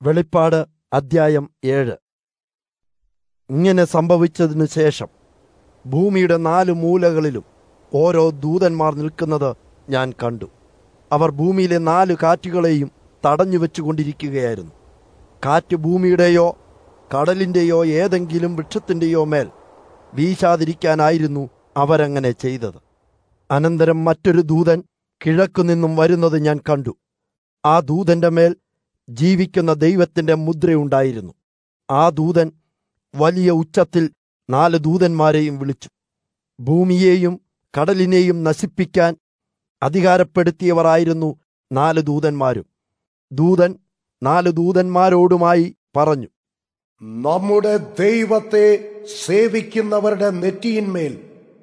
വെളിപ്പാട് അദ്ധ്യായം ഏഴ് ഇങ്ങനെ സംഭവിച്ചതിനു ശേഷം ഭൂമിയുടെ നാല് മൂലകളിലും ഓരോ ദൂതന്മാർ നിൽക്കുന്നത് ഞാൻ കണ്ടു അവർ ഭൂമിയിലെ നാല് കാറ്റുകളെയും തടഞ്ഞു വെച്ചുകൊണ്ടിരിക്കുകയായിരുന്നു കാറ്റ് ഭൂമിയുടെയോ കടലിന്റെയോ ഏതെങ്കിലും വൃക്ഷത്തിന്റെയോ മേൽ വീശാതിരിക്കാനായിരുന്നു അവരങ്ങനെ ചെയ്തത് അനന്തരം മറ്റൊരു ദൂതൻ കിഴക്കുനിന്നും വരുന്നത് ഞാൻ കണ്ടു ആ ദൂതന്റെ മേൽ ജീവിക്കുന്ന ദൈവത്തിന്റെ മുദ്രയുണ്ടായിരുന്നു ആ ദൂതൻ വലിയ ഉച്ചത്തിൽ നാല് ദൂതന്മാരെയും വിളിച്ചു ഭൂമിയെയും കടലിനെയും നശിപ്പിക്കാൻ അധികാരപ്പെടുത്തിയവരായിരുന്നു നാല് ദൂതന്മാരും ദൂതൻ നാല് ദൂതന്മാരോടുമായി പറഞ്ഞു നമ്മുടെ ദൈവത്തെ സേവിക്കുന്നവരുടെ നെറ്റിയിന്മേൽ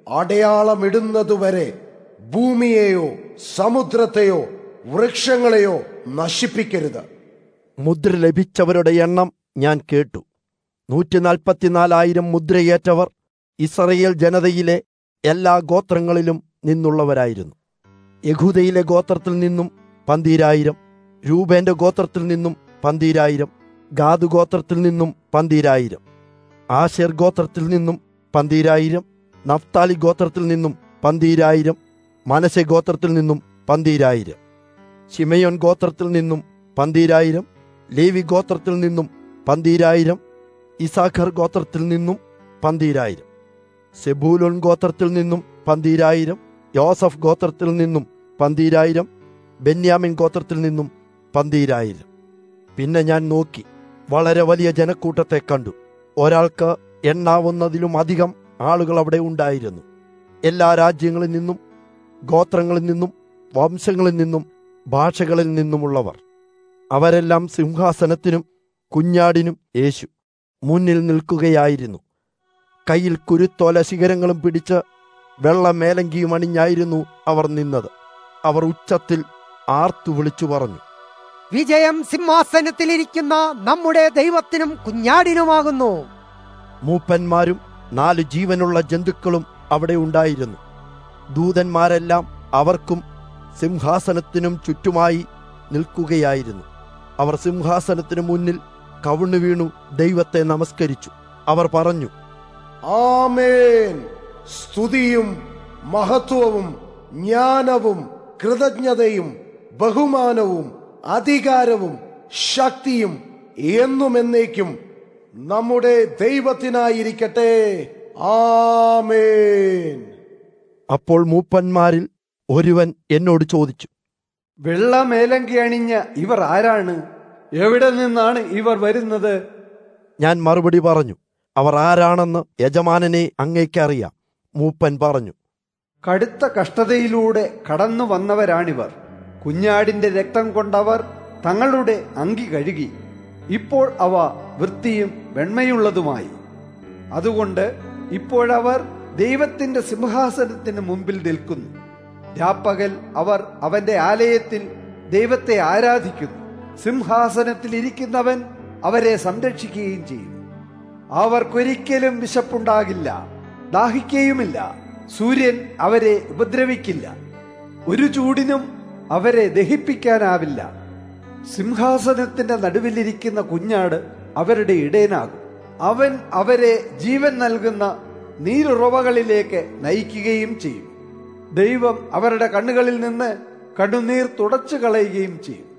അടയാളമിടുന്നതുവരെ ഭൂമിയെയോ സമുദ്രത്തെയോ വൃക്ഷങ്ങളെയോ നശിപ്പിക്കരുത് മുദ്ര ലഭിച്ചവരുടെ എണ്ണം ഞാൻ കേട്ടു നൂറ്റിനാൽപ്പത്തിനാലായിരം മുദ്രയേറ്റവർ ഇസ്രയേൽ ജനതയിലെ എല്ലാ ഗോത്രങ്ങളിലും നിന്നുള്ളവരായിരുന്നു യഹൂദയിലെ ഗോത്രത്തിൽ നിന്നും പന്തീരായിരം രൂപേന്റെ ഗോത്രത്തിൽ നിന്നും പന്തീരായിരം ഗാദു ഗോത്രത്തിൽ നിന്നും പന്തീരായിരം ആശേർ ഗോത്രത്തിൽ നിന്നും പന്തീരായിരം നഫ്താലി ഗോത്രത്തിൽ നിന്നും പന്തീരായിരം മനശെ ഗോത്രത്തിൽ നിന്നും പന്തീരായിരം ശിമയോൻ ഗോത്രത്തിൽ നിന്നും പന്തീരായിരം ലേവി ഗോത്രത്തിൽ നിന്നും പന്തീരായിരം ഇസാഖർ ഗോത്രത്തിൽ നിന്നും പന്തീരായിരം സെബൂലോൻ ഗോത്രത്തിൽ നിന്നും പന്തീരായിരം യോസഫ് ഗോത്രത്തിൽ നിന്നും പന്തീരായിരം ബെന്യാമിൻ ഗോത്രത്തിൽ നിന്നും പന്തീരായിരം പിന്നെ ഞാൻ നോക്കി വളരെ വലിയ ജനക്കൂട്ടത്തെ കണ്ടു ഒരാൾക്ക് എണ്ണാവുന്നതിലും അധികം ആളുകൾ അവിടെ ഉണ്ടായിരുന്നു എല്ലാ രാജ്യങ്ങളിൽ നിന്നും ഗോത്രങ്ങളിൽ നിന്നും വംശങ്ങളിൽ നിന്നും ഭാഷകളിൽ നിന്നുമുള്ളവർ അവരെല്ലാം സിംഹാസനത്തിനും കുഞ്ഞാടിനും യേശു മുന്നിൽ നിൽക്കുകയായിരുന്നു കയ്യിൽ കുരുത്തോല ശിഖരങ്ങളും പിടിച്ച് വെള്ള മേലങ്കിയും അണിഞ്ഞായിരുന്നു അവർ നിന്നത് അവർ ഉച്ചത്തിൽ ആർത്തു വിളിച്ചു പറഞ്ഞു വിജയം സിംഹാസനത്തിലിരിക്കുന്ന നമ്മുടെ ദൈവത്തിനും കുഞ്ഞാടിനുമാകുന്നു മൂപ്പന്മാരും നാല് ജീവനുള്ള ജന്തുക്കളും അവിടെ ഉണ്ടായിരുന്നു ദൂതന്മാരെല്ലാം അവർക്കും സിംഹാസനത്തിനും ചുറ്റുമായി നിൽക്കുകയായിരുന്നു അവർ സിംഹാസനത്തിനു മുന്നിൽ കവിണ്ണു വീണു ദൈവത്തെ നമസ്കരിച്ചു അവർ പറഞ്ഞു ആമേൻ സ്തുതിയും മഹത്വവും ജ്ഞാനവും കൃതജ്ഞതയും ബഹുമാനവും അധികാരവും ശക്തിയും എന്നും എന്നേക്കും നമ്മുടെ ദൈവത്തിനായിരിക്കട്ടെ ആമേൻ അപ്പോൾ മൂപ്പന്മാരിൽ ഒരുവൻ എന്നോട് ചോദിച്ചു വെള്ള മേലങ്കി അണിഞ്ഞ ഇവർ ആരാണ് എവിടെ നിന്നാണ് ഇവർ വരുന്നത് ഞാൻ മറുപടി പറഞ്ഞു അവർ ആരാണെന്ന് യജമാനനെ അങ്ങേക്കറിയാം മൂപ്പൻ പറഞ്ഞു കടുത്ത കഷ്ടതയിലൂടെ കടന്നു വന്നവരാണിവർ കുഞ്ഞാടിന്റെ രക്തം കൊണ്ടവർ തങ്ങളുടെ അങ്കി കഴുകി ഇപ്പോൾ അവ വൃത്തിയും വെണ്മയുള്ളതുമായി അതുകൊണ്ട് ഇപ്പോഴവർ ദൈവത്തിന്റെ സിംഹാസനത്തിന് മുമ്പിൽ നിൽക്കുന്നു രാപ്പകൽ അവർ അവന്റെ ആലയത്തിൽ ദൈവത്തെ ആരാധിക്കുന്നു സിംഹാസനത്തിൽ ഇരിക്കുന്നവൻ അവരെ സംരക്ഷിക്കുകയും ചെയ്യും അവർക്കൊരിക്കലും വിശപ്പുണ്ടാകില്ല ദാഹിക്കുകയുമില്ല സൂര്യൻ അവരെ ഉപദ്രവിക്കില്ല ഒരു ചൂടിനും അവരെ ദഹിപ്പിക്കാനാവില്ല സിംഹാസനത്തിന്റെ നടുവിലിരിക്കുന്ന കുഞ്ഞാട് അവരുടെ ഇടയനാകും അവൻ അവരെ ജീവൻ നൽകുന്ന നീരുറവകളിലേക്ക് നയിക്കുകയും ചെയ്യും ദൈവം അവരുടെ കണ്ണുകളിൽ നിന്ന് കണ്ണുനീർ തുടച്ചു കളയുകയും ചെയ്യും